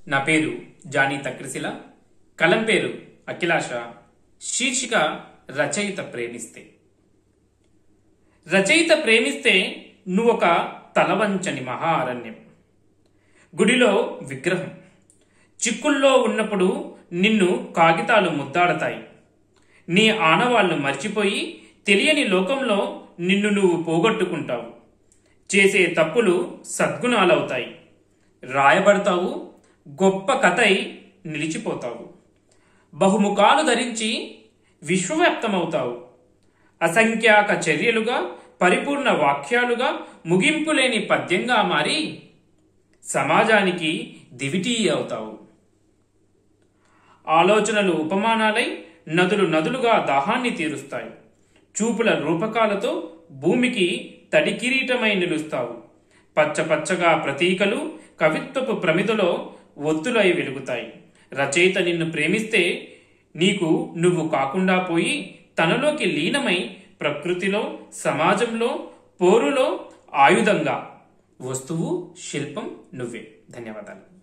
నా పేరు జానీ తక్రిశిల కలం పేరు అఖిలాష శీర్షిక రచయిత ప్రేమిస్తే రచయిత ప్రేమిస్తే నువ్వొక తలవంచని మహా అరణ్యం గుడిలో విగ్రహం చిక్కుల్లో ఉన్నప్పుడు నిన్ను కాగితాలు ముద్దాడతాయి నీ ఆనవాళ్లు మర్చిపోయి తెలియని లోకంలో నిన్ను నువ్వు పోగొట్టుకుంటావు చేసే తప్పులు సద్గుణాలవుతాయి రాయబడతావు గొప్ప కథై నిలిచిపోతావు బహుముఖాలు ధరించి విశ్వవ్యాప్తమవుతావు అసంఖ్యాక చర్యలుగా పరిపూర్ణ వాక్యాలుగా ముగింపులేని పద్యంగా మారి సమాజానికి దివిటీ అవుతావు ఆలోచనలు ఉపమానాలై నదులు నదులుగా దాహాన్ని తీరుస్తాయి చూపుల రూపకాలతో భూమికి తడి కిరీటమై నిలుస్తావు పచ్చ పచ్చగా ప్రతీకలు కవిత్వపు ప్రమిదలో ఒత్తులై వెలుగుతాయి రచయిత నిన్ను ప్రేమిస్తే నీకు నువ్వు కాకుండా పోయి తనలోకి లీనమై ప్రకృతిలో సమాజంలో పోరులో ఆయుధంగా వస్తువు శిల్పం నువ్వే ధన్యవాదాలు